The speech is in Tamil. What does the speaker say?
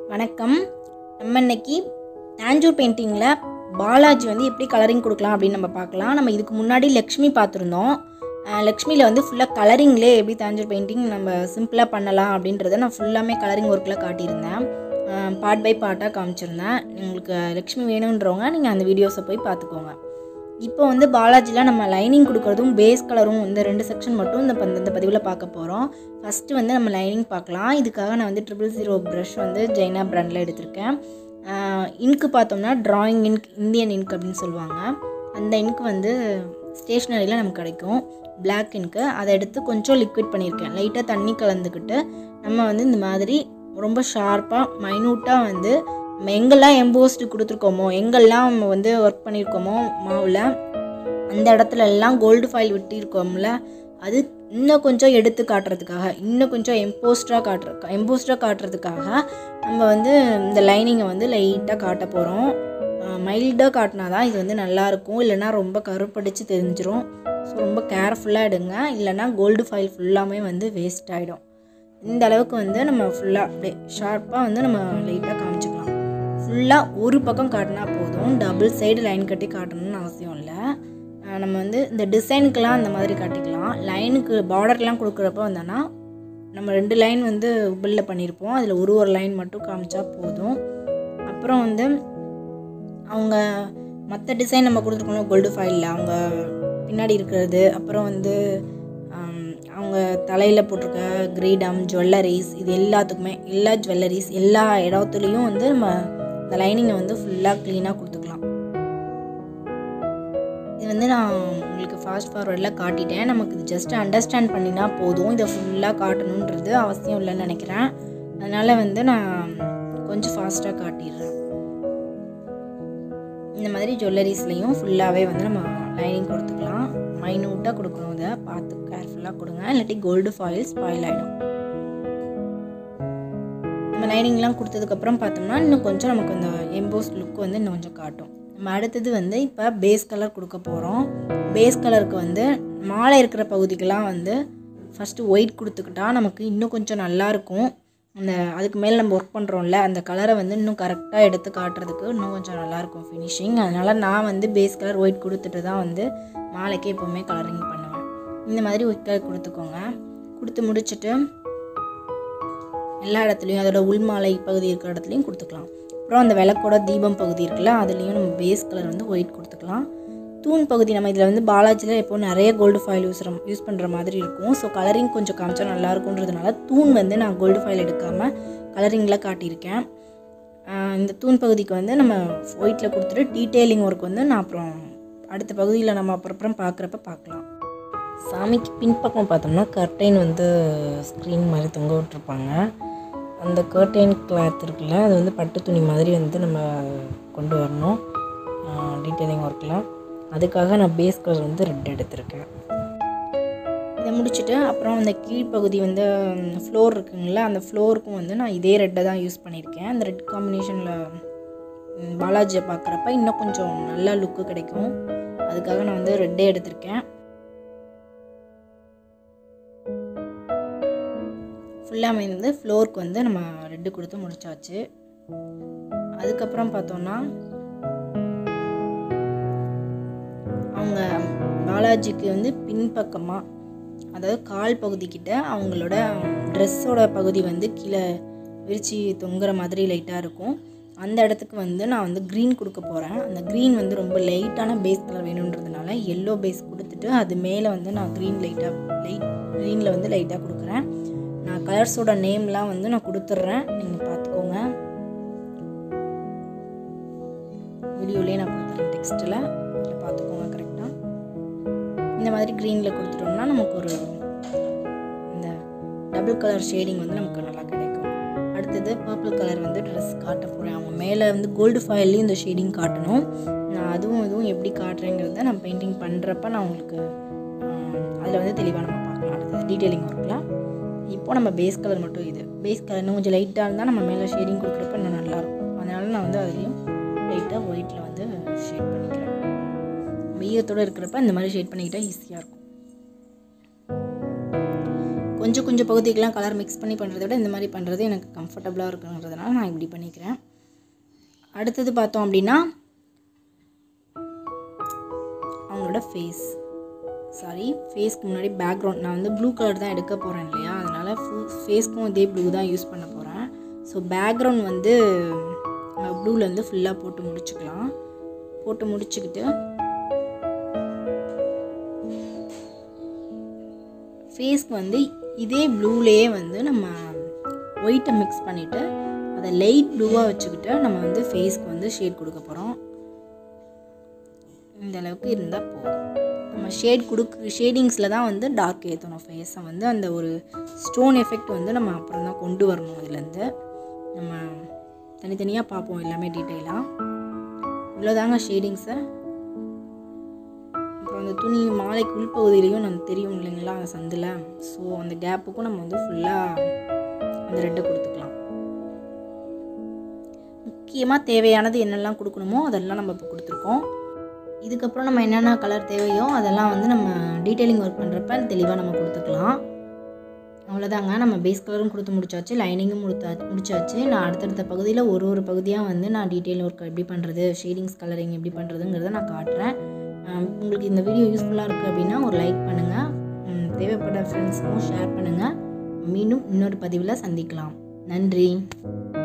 வணக்கம் நம்ம இன்னைக்கு தாஞ்சூர் பெயிண்டிங்கில் பாலாஜி வந்து எப்படி கலரிங் கொடுக்கலாம் அப்படின்னு நம்ம பார்க்கலாம் நம்ம இதுக்கு முன்னாடி லக்ஷ்மி பார்த்துருந்தோம் அஹ் லக்ஷ்மியில் வந்து ஃபுல்லாக கலரிங்லேயே எப்படி தாஞ்சூர் பெயிண்டிங் நம்ம சிம்பிளாக பண்ணலாம் அப்படின்றத நான் ஃபுல்லாமே கலரிங் ஒர்க்கில் காட்டியிருந்தேன் பார்ட் பை பார்ட்டாக காமிச்சிருந்தேன் உங்களுக்கு லக்ஷ்மி வேணுன்றவங்க நீங்கள் அந்த வீடியோஸை போய் பார்த்துக்கோங்க இப்போ வந்து பாலாஜியில் நம்ம லைனிங் கொடுக்குறதும் பேஸ் கலரும் இந்த ரெண்டு செக்ஷன் மட்டும் இந்த ப- இந்த பதிவில் பார்க்க போகிறோம் ஃபஸ்ட்டு வந்து நம்ம லைனிங் பார்க்கலாம் இதுக்காக நான் வந்து ட்ரிபிள் ஜீரோ ப்ரஷ் வந்து ஜெய்னா பிராண்டில் எடுத்திருக்கேன் இங்க்கு பார்த்தோம்னா டிராயிங் இங்க் இந்தியன் இங்க் அப்படின்னு சொல்லுவாங்க அந்த இங்க் வந்து ஸ்டேஷ்னரியில் நமக்கு கிடைக்கும் Black இங்க்கு அதை எடுத்து கொஞ்சம் லிக்விட் பண்ணியிருக்கேன் லைட்டாக தண்ணி கலந்துக்கிட்டு நம்ம வந்து இந்த மாதிரி ரொம்ப ஷார்ப்பாக மைனூட்டாக வந்து நம்ம எங்கெல்லாம் எம்போஸ்டு கொடுத்துருக்கோமோ எங்கெல்லாம் நம்ம வந்து ஒர்க் பண்ணியிருக்கோமோ மாவில் அந்த இடத்துல எல்லாம் கோல்டு ஃபைல் விட்டிருக்கோம்ல அது இன்னும் கொஞ்சம் எடுத்து காட்டுறதுக்காக இன்னும் கொஞ்சம் எம்போஸ்டாக காட்டுற எம்போஸ்டாக காட்டுறதுக்காக நம்ம வந்து இந்த லைனிங்கை வந்து லைட்டாக காட்ட போகிறோம் மைல்டாக காட்டினா தான் இது வந்து நல்லாயிருக்கும் இல்லைன்னா ரொம்ப கருப்படிச்சு தெரிஞ்சிரும் ஸோ ரொம்ப கேர்ஃபுல்லாக எடுங்க இல்லைன்னா கோல்டு ஃபைல் ஃபுல்லாமே வந்து வேஸ்ட் ஆகிடும் இந்த அளவுக்கு வந்து நம்ம ஃபுல்லாக அப்படியே ஷார்ப்பாக வந்து நம்ம லைட்டாக காமிச்சிக்கலாம் ஃபுல்லாக ஒரு பக்கம் காட்டினா போதும் டபுள் சைடு லைன் கட்டி காட்டணும்னு அவசியம் இல்லை அஹ் நம்ம வந்து இந்த டிசைனுக்கெலாம் அந்த மாதிரி காட்டிக்கலாம் லைனுக்கு பார்டர்லாம் கொடுக்குறப்ப வந்தோன்னா நம்ம ரெண்டு லைன் வந்து உபிளில் பண்ணியிருப்போம் அதில் ஒரு ஒரு லைன் மட்டும் காமிச்சா போதும் அப்புறம் வந்து அவங்க மற்ற டிசைன் நம்ம கொடுத்துருக்கோம் கோல்டு ஃபைலில் அவங்க பின்னாடி இருக்கிறது அப்புறம் வந்து ஆம், அவங்க தலையில் போட்டிருக்க கிரீடம் ஜுவல்லரிஸ் இது எல்லாத்துக்குமே எல்லா ஜுவல்லரிஸ் எல்லா இடத்துலையும் வந்து நம்ம இந்த லைனிங்கை வந்து ஃபுல்லாக க்ளீனாக கொடுத்துக்கலாம் இது வந்து நான் உங்களுக்கு ஃபாஸ்ட் ஃபார்வர்டில் காட்டிட்டேன் நமக்கு இது ஜஸ்ட் அண்டர்ஸ்டாண்ட் பண்ணினா போதும் இதை ஃபுல்லாக காட்டணுன்றது அவசியம் இல்லைன்னு நினைக்கிறேன் அதனால் வந்து நான் கொஞ்சம் ஃபாஸ்ட்டாக காட்டிடுறேன் இந்த மாதிரி ஜுவல்லரிஸ்லேயும் ஃபுல்லாகவே வந்து நம்ம லைனிங் கொடுத்துக்கலாம் மைனூட்டாக கொடுக்கணும் இதை பார்த்து கேர்ஃபுல்லாக கொடுங்க இல்லாட்டி கோல்டு ஃபாயில் ஸ்பாயில் ஆகிடும் நம்ம லைனிங்லாம் கொடுத்ததுக்கப்புறம் பார்த்தோம்னா இன்னும் கொஞ்சம் நமக்கு அந்த எம்போஸ் லுக் வந்து இன்னும் கொஞ்சம் காட்டும் நம்ம அடுத்தது வந்து இப்போ பேஸ் கலர் கொடுக்க போகிறோம் பேஸ் கலருக்கு வந்து மாலை இருக்கிற பகுதிக்கெல்லாம் வந்து ஃபஸ்ட்டு ஒயிட் கொடுத்துக்கிட்டா நமக்கு இன்னும் கொஞ்சம் நல்லாயிருக்கும் அந்த அதுக்கு மேலே நம்ம ஒர்க் பண்ணுறோம்ல அந்த கலரை வந்து இன்னும் கரெக்டாக எடுத்து காட்டுறதுக்கு இன்னும் கொஞ்சம் நல்லாயிருக்கும் ஃபினிஷிங் அதனால் நான் வந்து பேஸ் கலர் ஒயிட் கொடுத்துட்டு தான் வந்து மாலைக்கு எப்போவுமே கலரிங் பண்ணுவேன் இந்த மாதிரி ஒயிட் கலர் கொடுத்துக்கோங்க கொடுத்து முடிச்சுட்டு எல்லா இடத்துலையும் அதோட உள்மாலை பகுதி இருக்கிற இடத்துலையும் கொடுத்துக்கலாம் அப்புறம் அந்த விளக்கோட தீபம் பகுதி இருக்குல்ல அதுலேயும் நம்ம பேஸ் கலர் வந்து ஒயிட் கொடுத்துக்கலாம் தூண் பகுதி நம்ம இதில் வந்து பாலாஜியில் எப்போ நிறைய கோல்டு ஃபாயில் யூஸ் யூஸ் பண்ணுற மாதிரி இருக்கும் ஸோ கலரிங் கொஞ்சம் காமிச்சா நல்லா இருக்குன்றதுனால தூண் வந்து நான் கோல்டு ஃபாயில் எடுக்காமல் கலரிங்கில் காட்டியிருக்கேன் ஆஹ் இந்த தூண் பகுதிக்கு வந்து நம்ம ஒயிட்டில் கொடுத்துட்டு டீட்டெயிலிங் ஒர்க் வந்து நான் அப்புறம் அடுத்த பகுதியில் நம்ம அப்புறம் அப்புறம் பார்க்குறப்ப பார்க்கலாம் சாமிக்கு பின்பக்கம் பார்த்தோம்னா கர்டைன் வந்து ஸ்க்ரீன் மாதிரி தொங்க விட்டுருப்பாங்க அந்த கர்டைன் கிளாத் இருக்குல்ல அது வந்து பட்டு துணி மாதிரி வந்து நம்ம கொண்டு வரணும் டீட்டெயிலிங் ஒர்க்கில் அதுக்காக நான் பேஸ் கலர் வந்து ரெட் எடுத்திருக்கேன் இதை முடிச்சுட்டு அப்புறம் அந்த கீழ்ப்பகுதி வந்து ஃப்ளோர் இருக்குங்களா அந்த ஃப்ளோருக்கும் வந்து நான் இதே ரெட்டை தான் யூஸ் பண்ணியிருக்கேன் அந்த ரெட் காம்பினேஷனில் பாலாஜியை பார்க்குறப்ப இன்னும் கொஞ்சம் நல்ல லுக்கு கிடைக்கும் அதுக்காக நான் வந்து ரெட்டே எடுத்திருக்கேன் ஃபுல்லாமே வந்து ஃப்ளோருக்கு வந்து நம்ம ரெட்டு கொடுத்து முடிச்சாச்சு அதுக்கப்புறம் பார்த்தோன்னா அவங்க பாலாஜிக்கு வந்து பின்பக்கமாக அதாவது கால் பகுதிக்கிட்ட அவங்களோட ட்ரெஸ்ஸோட பகுதி வந்து கீழே விரிச்சு தொங்குற மாதிரி லைட்டாக இருக்கும் அந்த இடத்துக்கு வந்து நான் வந்து க்ரீன் கொடுக்க போகிறேன் அந்த க்ரீன் வந்து ரொம்ப லைட்டான பேஸ் கலர் வேணுன்றதுனால எல்லோ பேஸ் கொடுத்துட்டு அது மேலே வந்து நான் க்ரீன் லைட்டாக லைட் க்ரீனில் வந்து லைட்டாக கொடுக்குறேன் நான் கலர்ஸோட நேம்லாம் வந்து நான் கொடுத்துட்றேன் நீங்கள் பார்த்துக்கோங்க வீடியோலேயே நான் கொடுத்துறேன் டெக்ஸ்ட்டில் இதில் பார்த்துக்கோங்க கரெக்டாக இந்த மாதிரி க்ரீனில் கொடுத்துட்டோம்னா நமக்கு ஒரு இந்த டபுள் கலர் ஷேடிங் வந்து நமக்கு நல்லா கிடைக்கும் அடுத்தது பர்பிள் கலர் வந்து ட்ரெஸ் காட்ட போகிறேன் அவங்க மேலே வந்து கோல்டு ஃபாயில்லையும் இந்த ஷேடிங் காட்டணும் நான் அதுவும் இதுவும் எப்படி காட்டுறேங்கிறத நான் பெயிண்டிங் பண்ணுறப்ப நான் உங்களுக்கு அதில் வந்து தெளிவாக நம்ம பார்க்கலாம் அடுத்தது டீட்டெயிலிங் ஒர்க்கில் இப்போ நம்ம பேஸ் கலர் மட்டும் இது பேஸ் கலர் இன்னும் கொஞ்சம் லைட்டாக இருந்தால் நம்ம மேலே ஷேடிங் கொடுக்குறப்ப இன்னும் நல்லாயிருக்கும் அதனால நான் வந்து அதுலேயும் லைட்டாக ஒயிட்டில் வந்து ஷேட் பண்ணிக்கிறேன் ஈரத்தோடு இருக்கிறப்ப இந்த மாதிரி ஷேட் பண்ணிக்கிட்டால் ஈஸியாக இருக்கும் கொஞ்சம் கொஞ்சம் பகுதிக்கெலாம் கலர் மிக்ஸ் பண்ணி பண்ணுறத விட இந்த மாதிரி பண்ணுறது எனக்கு கம்ஃபர்டபுளாக இருக்குங்கிறதுனால நான் இப்படி பண்ணிக்கிறேன் அடுத்தது பார்த்தோம் அப்படின்னா அவங்களோட ஃபேஸ் சாரி ஃபேஸ்க்கு முன்னாடி பேக்ரவுண்ட் நான் வந்து ப்ளூ கலர் தான் எடுக்க போகிறேன் இல்லையா அதனால் ஃபேஸ்க்கும் இதே ப்ளூ தான் யூஸ் பண்ண போகிறேன் ஸோ பேக்ரவுண்ட் வந்து ப்ளூலேருந்து ஃபுல்லாக போட்டு முடிச்சுக்கலாம் போட்டு முடிச்சுக்கிட்டு ஃபேஸ்க்கு வந்து இதே ப்ளூலேயே வந்து நம்ம ஒயிட்டை மிக்ஸ் பண்ணிவிட்டு அதை லைட் ப்ளூவாக வச்சுக்கிட்டு நம்ம வந்து ஃபேஸ்க்கு வந்து ஷேட் கொடுக்க போகிறோம் இந்த அளவுக்கு இருந்தால் போதும் நம்ம ஷேட் கொடுக்கு ஷேடிங்ஸில் தான் வந்து டார்க் ஏற்றணும் ஃபேஸை வந்து அந்த ஒரு ஸ்டோன் எஃபெக்ட் வந்து நம்ம அப்புறம் தான் கொண்டு வரணும் இதுலேருந்து நம்ம தனித்தனியாக பார்ப்போம் எல்லாமே டீட்டெயிலாக இவ்வளோதாங்க ஷேடிங்ஸை அப்புறம் அந்த துணி மாலைக்கு உள்பகுதியிலையும் நம்ம தெரியும் இல்லைங்களா அந்த சந்தில் ஸோ அந்த கேப்புக்கும் நம்ம வந்து ஃபுல்லாக அந்த ரெட்டை கொடுத்துக்கலாம் முக்கியமாக தேவையானது என்னெல்லாம் கொடுக்கணுமோ அதெல்லாம் நம்ம இப்போ கொடுத்துருக்கோம் இதுக்கப்புறம் நம்ம என்னென்ன கலர் தேவையோ அதெல்லாம் வந்து நம்ம டீட்டெயிலிங் ஒர்க் பண்ணுறப்ப தெளிவாக நம்ம கொடுத்துக்கலாம் அவ்வளோதாங்க நம்ம பேஸ் கலரும் கொடுத்து முடிச்சாச்சு லைனிங்கும் முடித்தா முடிச்சாச்சு நான் அடுத்தடுத்த பகுதியில் ஒரு ஒரு பகுதியாக வந்து நான் டீட்டெயில் ஒர்க் எப்படி பண்ணுறது ஷேடிங்ஸ் கலரிங் எப்படி பண்ணுறதுங்கிறத நான் காட்டுறேன் ஆஹ் உங்களுக்கு இந்த வீடியோ யூஸ்ஃபுல்லாக இருக்குது அப்படின்னா ஒரு லைக் பண்ணுங்கள் தேவைப்பட்ட ஃப்ரெண்ட்ஸுக்கும் ஷேர் பண்ணுங்கள் மீண்டும் இன்னொரு பதிவில் சந்திக்கலாம் நன்றி